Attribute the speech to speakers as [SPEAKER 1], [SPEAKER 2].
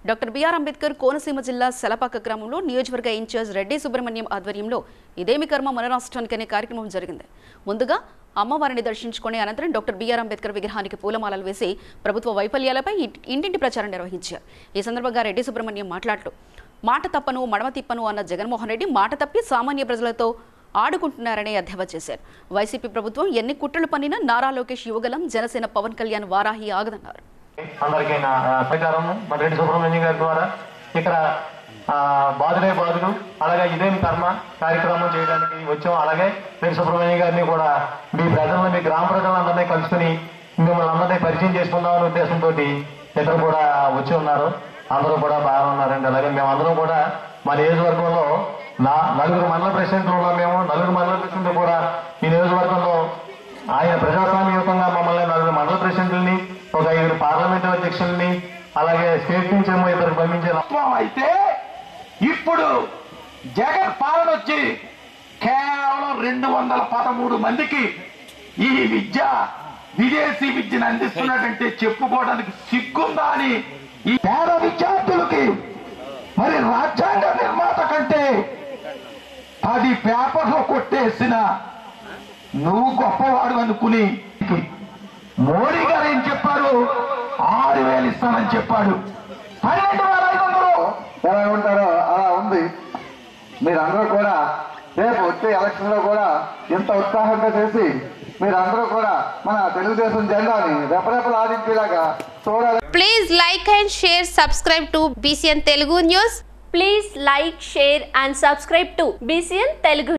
[SPEAKER 1] Doctor BR Ambedkar Konaseema జిల్లా సెలపాక గ్రామంలో నియోజకవర్గ ఇన్ఛార్జ్ రెడ్డి సుబ్రహ్మణ్యం ఆధ్వర్యంలో ఇదేమి కర్మ మన రాష్ట్రానికి అనే కార్యక్రమం జరిగింది ముందుగా అమ్మవారిని దర్శించుకుని అనంతరం డాక్టర్ బిఆర్ అంబేద్కర్ విగ్రహానికి పూలమాలలు వేసి ప్రభుత్వ వైఫల్యాలపై ఇ- ఇంటింటి ప్రచారం నిర్వహించారు ఈ సందర్భంగా రెడ్డి సుబ్రహ్మణ్యం మాట్లాడుతూ మాట తప్పను మడమ తిప్పను అన్న జగన్మోహన్ రెడ్డి మాట తప్పి సామాన్య ప్రజలతో ఆడుకుంటున్నారని ఎద్దేవా చేశారు వైసీపీ ప్రభుత్వం ఎన్ని కుట్రలు పన్నినా నారా లోకేష్ యువగలం జనసేన పవన్ కళ్యాణ్ వారాహి ఆగదన్నారు
[SPEAKER 2] అందరికీ నా ఆ, సహకారం మన రెడ్డి సుబ్రహ్మణ్యం గారి ద్వారా ఇక్కడ ఆ, బాధులే బాధులు అలాగే ఇదేమి కర్మ కార్యక్రమం చేయడానికి వచ్చాం అలాగే రెడ్డి సుబ్రహ్మణ్యం గారిని కూడా మీ ప్రజలను మీ గ్రామ ప్రజలందరినీ కలుసుకుని మిమ్మల్ని అందరినీ పరిచయం చేసుకుందామనే ఉద్దేశంతో ఇద్దరు కూడా వచ్చి ఉన్నారు అందరూ కూడా బాగా ఉన్నారండి అలాగే మేమందరం కూడా మా నియోజకవర్గంలో నా నలుగురు మండల ప్రెసిడెంట్లు ఉన్నాం మేము నలుగురు మండల ప్రెసిడెంట్లు కూడా ఈ నియోజకవర్గంలో ఆయన ప్రజాస్వామ్యయుతంగా మమ్మల్ని నలుగురు మండల ప్రెసిడెంట్లని ఒక ఐదుగురు పార్లమెంట్ అధ్యక్షుల్ని అలాగే స్టేట్ నుంచి ఏమో ఇద్దరు పంపించారు
[SPEAKER 3] ప్రభుత్వం అయితే ఇప్పుడు జగన్ పాలన వచ్చి కేవలం రెండు వందల పదమూడు మందికి ఈ విద్య విదేశీ విద్యను అందిస్తున్నట్టంటే చెప్పుకోవడానికి సిగ్గుందా అని ఈ పేద విద్యార్థులకి మరి రాజ్యాంగ నిర్మాత కంటే పది పేపర్లు కొట్టేసిన నువ్వు గొప్పవాడు అనుకుని మోడీ గారు ఏం చెప్పారు ఆరు వేలు ఇస్తానని చెప్పాడు పన్నెండు వేల ఐదు వందలు
[SPEAKER 4] ఎలా ఉంటారో అలా ఉంది మీరందరూ కూడా రేపు వచ్చే ఎలక్షన్ లో కూడా ఇంత ఉత్సాహంగా చేసి మీరందరూ కూడా మన తెలుగుదేశం జెండాని రెపరెపలాడించేలాగా చూడాలి
[SPEAKER 5] Please like and share, subscribe to BCN Telugu News.
[SPEAKER 6] Please like, share and subscribe to BCN Telugu